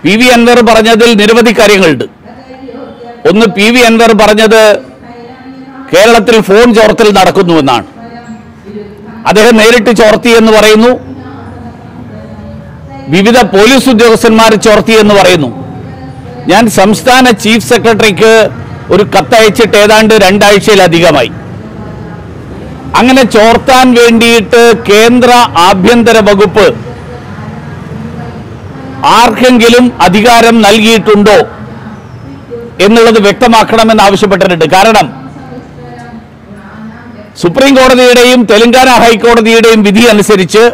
P V Anwar പറഞ്ഞതിൽ നിരവധി കാര്യങ്ങളുണ്ട് ഒന്ന് പി വി അൻവർ പറഞ്ഞത് കേരളത്തിൽ ഫോൺ ചോർത്തൽ നടക്കുന്നുവെന്നാണ് അദ്ദേഹം നേരിട്ട് ചോർത്തി എന്ന് പറയുന്നു വിവിധ പോലീസ് ഉദ്യോഗസ്ഥന്മാർ ചോർത്തി എന്ന് പറയുന്നു ഞാൻ സംസ്ഥാന ചീഫ് സെക്രട്ടറിക്ക് ഒരു കത്തയച്ചിട്ട് ഏതാണ്ട് രണ്ടാഴ്ചയിലധികമായി അങ്ങനെ ചോർത്താൻ വേണ്ടിയിട്ട് കേന്ദ്ര ആഭ്യന്തര വകുപ്പ് ആർക്കെങ്കിലും അധികാരം നൽകിയിട്ടുണ്ടോ എന്നുള്ളത് വ്യക്തമാക്കണമെന്ന് ആവശ്യപ്പെട്ടിട്ടുണ്ട് കാരണം സുപ്രീം കോടതിയുടെയും തെലങ്കാന ഹൈക്കോടതിയുടെയും വിധി അനുസരിച്ച്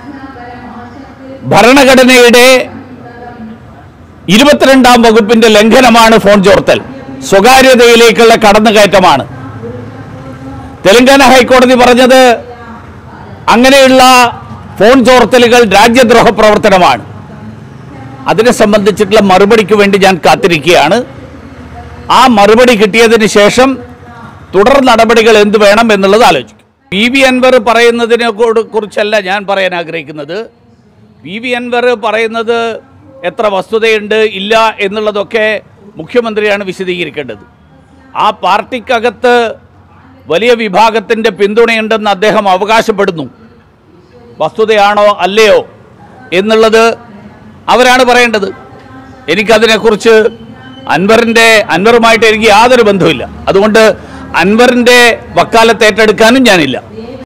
ഭരണഘടനയുടെ ഇരുപത്തിരണ്ടാം വകുപ്പിന്റെ ലംഘനമാണ് ഫോൺ ചോർത്തൽ സ്വകാര്യതയിലേക്കുള്ള കടന്നുകയറ്റമാണ് തെലങ്കാന ഹൈക്കോടതി പറഞ്ഞത് അങ്ങനെയുള്ള ഫോൺ ചോർത്തലുകൾ രാജ്യദ്രോഹ പ്രവർത്തനമാണ് അതിനെ സംബന്ധിച്ചിട്ടുള്ള മറുപടിക്ക് വേണ്ടി ഞാൻ കാത്തിരിക്കുകയാണ് ആ മറുപടി കിട്ടിയതിന് ശേഷം തുടർ നടപടികൾ എന്ത് വേണം എന്നുള്ളത് ആലോചിക്കും പി വി അൻവർ പറയുന്നതിനെ കൂട് കുറിച്ചല്ല ഞാൻ പറയാൻ ആഗ്രഹിക്കുന്നത് പി വി അൻവർ പറയുന്നത് എത്ര വസ്തുതയുണ്ട് ഇല്ല എന്നുള്ളതൊക്കെ മുഖ്യമന്ത്രിയാണ് വിശദീകരിക്കേണ്ടത് ആ പാർട്ടിക്കകത്ത് വലിയ വിഭാഗത്തിൻ്റെ പിന്തുണയുണ്ടെന്ന് അദ്ദേഹം അവകാശപ്പെടുന്നു വസ്തുതയാണോ അല്ലയോ എന്നുള്ളത് അവരാണ് പറയേണ്ടത് എനിക്കതിനെക്കുറിച്ച് അൻവറിൻ്റെ അൻവറുമായിട്ട് എനിക്ക് യാതൊരു ബന്ധവുമില്ല അതുകൊണ്ട് അൻവറിൻ്റെ വക്കാലത്ത് ഏറ്റെടുക്കാനും ഞാനില്ല